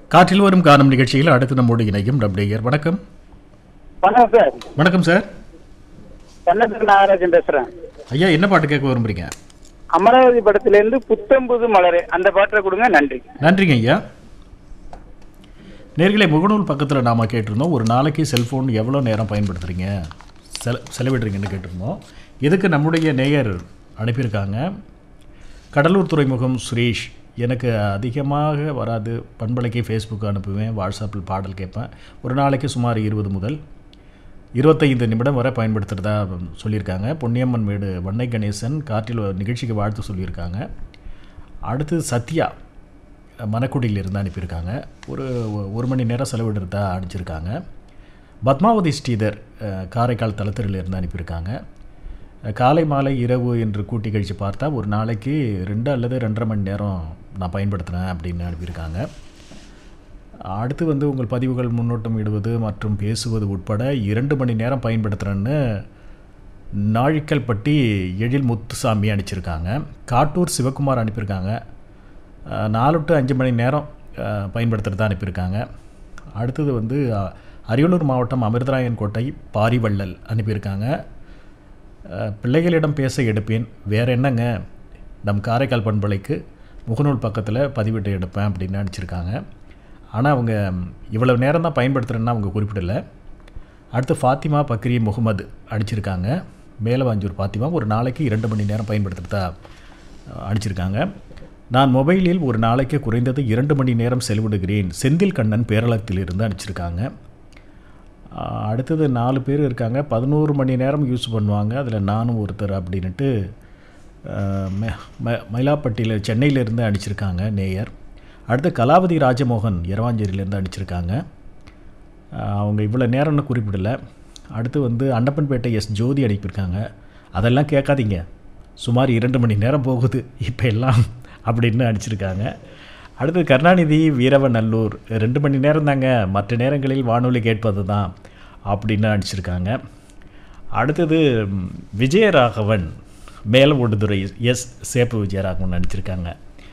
காற்றில் வரும் காணும் நிகழ்ச்சியில் அடுத்து நம்மோடு இணையும் டப்டேயர் வணக்கம் வணக்கம் சார் வணக்கம் சார் கண்ணத்தில் நாகராஜன் பேசுறேன் ஐயா என்ன பாட்டு கேட்க விரும்புறீங்க அமராவதி படத்துல இருந்து புத்தம்புது மலரே அந்த பாட்டை கொடுங்க நன்றி நன்றிங்க ஐயா நேர்களை முகநூல் பக்கத்தில் நாம் கேட்டிருந்தோம் ஒரு நாளைக்கு செல்ஃபோன் எவ்வளோ நேரம் பயன்படுத்துகிறீங்க செல செலவிடுறீங்கன்னு கேட்டிருந்தோம் இதுக்கு நம்முடைய நேயர் அனுப்பியிருக்காங்க கடலூர் துறைமுகம் சுரேஷ் எனக்கு அதிகமாக வராது பண்பலைக்கு ஃபேஸ்புக் அனுப்புவேன் வாட்ஸ்அப்பில் பாடல் கேட்பேன் ஒரு நாளைக்கு சுமார் இருபது முதல் இருபத்தைந்து நிமிடம் வரை பயன்படுத்துகிறதா சொல்லியிருக்காங்க பொன்னியம்மன் வீடு வண்ணை கணேசன் காற்றில் நிகழ்ச்சிக்கு வாழ்த்து சொல்லியிருக்காங்க அடுத்து சத்யா மணக்குடியிலிருந்து அனுப்பியிருக்காங்க ஒரு ஒரு மணி நேரம் செலவிடுறதா அனுப்பிச்சிருக்காங்க பத்மாவதி ஸ்ரீதர் அஹ், காரைக்கால் தலத்திரிலிருந்து அனுப்பியிருக்காங்க அஹ், காலை மாலை இரவு என்று கூட்டி கழித்து பார்த்தா ஒரு நாளைக்கு ரெண்டு அல்லது ரெண்டரை மணி நேரம் நான் பயன்படுத்துகிறேன் அப்படின்னு அனுப்பியிருக்காங்க அடுத்து வந்து உங்கள் பதிவுகள் முன்னோட்டம் இடுவது மற்றும் பேசுவது உட்பட இரண்டு மணி நேரம் பயன்படுத்துகிறேன்னு நாழிக்கல்பட்டி எழில் முத்துசாமி அனுப்பிச்சிருக்காங்க காட்டூர் சிவகுமார் அனுப்பியிருக்காங்க அஹ், நாலு டு அஞ்சு மணி நேரம் அஹ், பயன்படுத்துகிறதா அனுப்பியிருக்காங்க அடுத்தது வந்து அஹ், அரியலூர் மாவட்டம் அமிர்தராயன் கோட்டை பாரிவள்ளல் அனுப்பியிருக்காங்க அஹ், பிள்ளைகளிடம் பேச எடுப்பேன் வேறு என்னங்க நம் காரைக்கால் பண்பலைக்கு முகநூல் பக்கத்தில் பதிவிட்டு எடுப்பேன் அப்படின்னு அனுப்பிச்சிருக்காங்க ஆனால் அவங்க இவ்வளவு நேரம் தான் பயன்படுத்துகிறேன்னு அவங்க குறிப்பிடலை அடுத்து ஃபாத்திமா பக்ரி முகமது அடிச்சிருக்காங்க மேலவாஞ்சூர் ஃபாத்திமா ஒரு நாளைக்கு இரண்டு மணி நேரம் பயன்படுத்துகிறதா அடிச்சிருக்காங்க நான் மொபைலில் ஒரு நாளைக்கு குறைந்தது இரண்டு மணி நேரம் செலவிடுகிறேன் செந்தில் கண்ணன் பேரளத்திலிருந்து அடிச்சிருக்காங்க ஆஹ் அடுத்தது நாலு பேர் இருக்காங்க பதினோரு மணி நேரம் யூஸ் பண்ணுவாங்க அதில் நானும் ஒருத்தர் அப்படின்ட்டு ஆஹ் ம- ம- மயிலாப்பட்டியில் சென்னையிலேருந்து அடிச்சிருக்காங்க நேயர் அடுத்து கலாவதி ராஜமோகன் இரவாஞ்சேரியிலேருந்து அடிச்சிருக்காங்க ஆஹ் அவங்க இவ்வளோ நேரம்னு குறிப்பிடலை அடுத்து வந்து அண்டப்பன்பேட்டை எஸ் ஜோதி அனுப்பியிருக்காங்க அதெல்லாம் கேட்காதீங்க சுமார் இரண்டு மணி நேரம் போகுது இப்போ எல்லாம் அப்படின்னு அடிச்சிருக்காங்க அடுத்து கருணாநிதி வீரவநல்லூர் ரெண்டு மணி நேரம் தாங்க மற்ற நேரங்களில் வானொலி கேட்பது தான் அப்படின்னு அடிச்சிருக்காங்க அடுத்தது ம், விஜயராகவன் மேலவோடுதுறை எஸ் சேப்பு விஜயராகவன் நடிச்சிருக்காங்க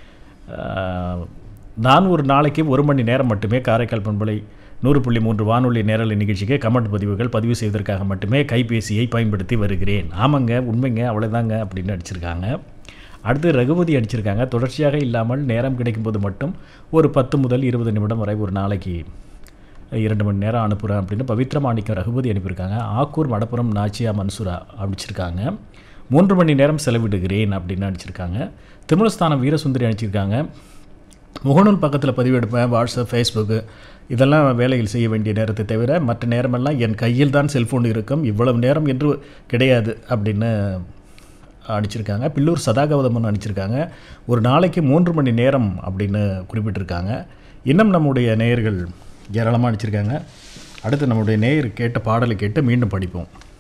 ஆஹ், நான் ஒரு நாளைக்கு ஒரு மணி நேரம் மட்டுமே காரைக்கால் பண்பலை நூறு புள்ளி மூன்று வானொலி நேரலை நிகழ்ச்சிக்கு கமெண்ட் பதிவுகள் பதிவு செய்வதற்காக மட்டுமே கைபேசியை பயன்படுத்தி வருகிறேன் ஆமாங்க உண்மைங்க அவ்வளோதாங்க அப்படின்னு அடிச்சிருக்காங்க அடுத்து ரகுபதி அடிச்சிருக்காங்க தொடர்ச்சியாக இல்லாமல் நேரம் கிடைக்கும்போது மட்டும் ஒரு பத்து முதல் இருபது நிமிடம் வரை ஒரு நாளைக்கு இரண்டு மணி நேரம் அனுப்புகிறேன் அப்படின்னு பவித்ர மாணிக்கம் ரகுபதி அனுப்பியிருக்காங்க ஆக்கூர் மடப்புரம் நாச்சியா மன்சூரா அடிச்சிருக்காங்க மூன்று மணி நேரம் செலவிடுகிறேன் அப்படின்னு அடிச்சிருக்காங்க திருமலஸ்தானம் வீரசுந்தரி அனுப்பிச்சிருக்காங்க முகநூல் பக்கத்தில் பதிவெடுப்பேன் வாட்ஸ்அப் ஃபேஸ்புக்கு இதெல்லாம் வேலைகள் செய்ய வேண்டிய நேரத்தை தவிர மற்ற நேரமெல்லாம் என் கையில் தான் செல்ஃபோன் இருக்கும் இவ்வளவு நேரம் என்று கிடையாது அப்படின்னு அடிச்சிருக்காங்க பில்லூர் சதாகவதமன் அடிச்சிருக்காங்க ஒரு நாளைக்கு மூன்று மணி நேரம் அப்படின்னு குறிப்பிட்டிருக்காங்க இன்னும் நம்முடைய நேயர்கள் ஏராளமாக அடிச்சிருக்காங்க அடுத்து நம்முடைய நேயர் கேட்ட பாடலை கேட்டு மீண்டும் படிப்போம்